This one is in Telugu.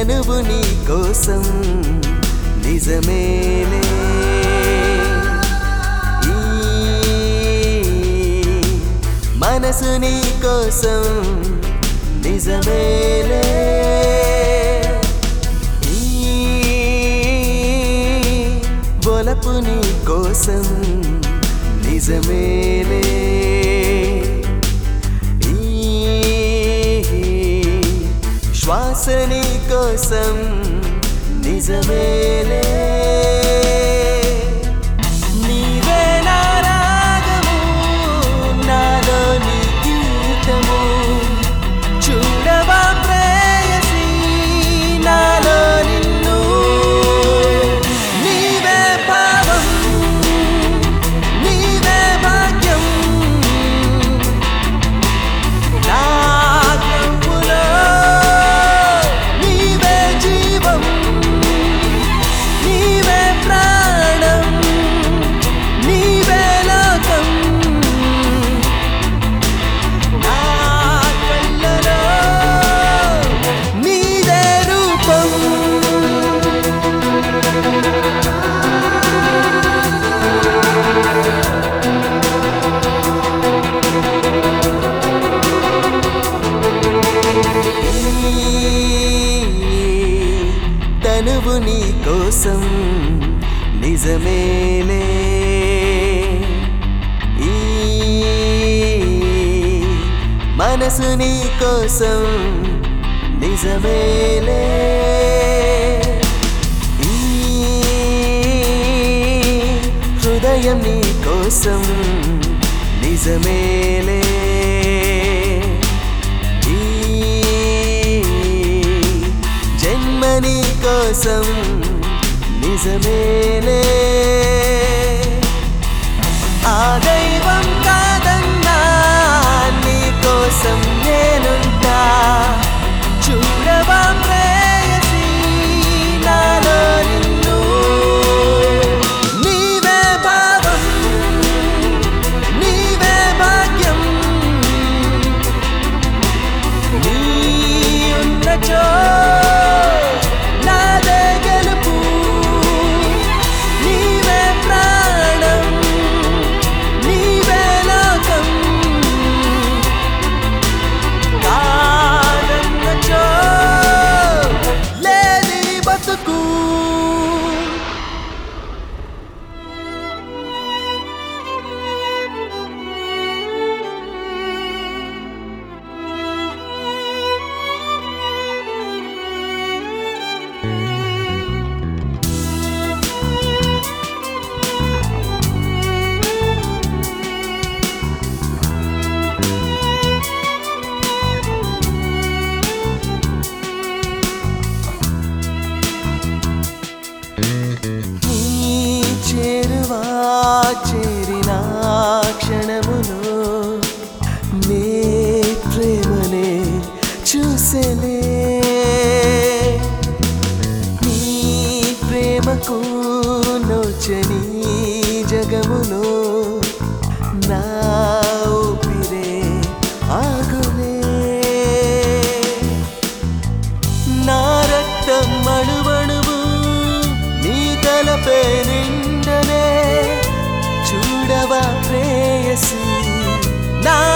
తనువు నీ కోసం నిజమేలే ఈ మనసు నీ కోసం నిజమేలే ఈ బొలపు నీ కోసం నిజమేలే ఈ శ్వాస నీ కోసం నిజమేలే నీవే నా రాగము నాలో నీ గీతము చూడవా ప్రేయసి నాలో నిన్ను నీవే భావం నీవే భాగ్యం నా కన్నులో నీవే జీవం నీవే ప్రాణం నీవే లోకం నా కళ్ళలో నీదే రూపం తనువు నీ కోసం నిజమేలే ఈ మనసు నీ కోసం నిజమేలే ఈ హృదయం నీ కోసం నిజమేలే ఈ జన్మని కోసం నిజమేలే ఆ దైవం కాదన్నా నీ కోసం నేనుంటా చూడవా ప్రేయసి నాలో నిన్ను నీవే భావం నీవే భాగ్యం నీ ఉన్నచో నాదే గెలుపు నీవే ప్రాణం నీవే లోకం కాదన్నచో లేది బతుకు నీ చేరువా చేరిన క్షణములో నే ప్రేమనే చూసెలే నీ ప్రేమకు నోచని జగములో నా ఊపిరే ఆగులే నా రక్తం అణువణువు నీ తలపే నిండనే చూడవా ప్రేయసి నా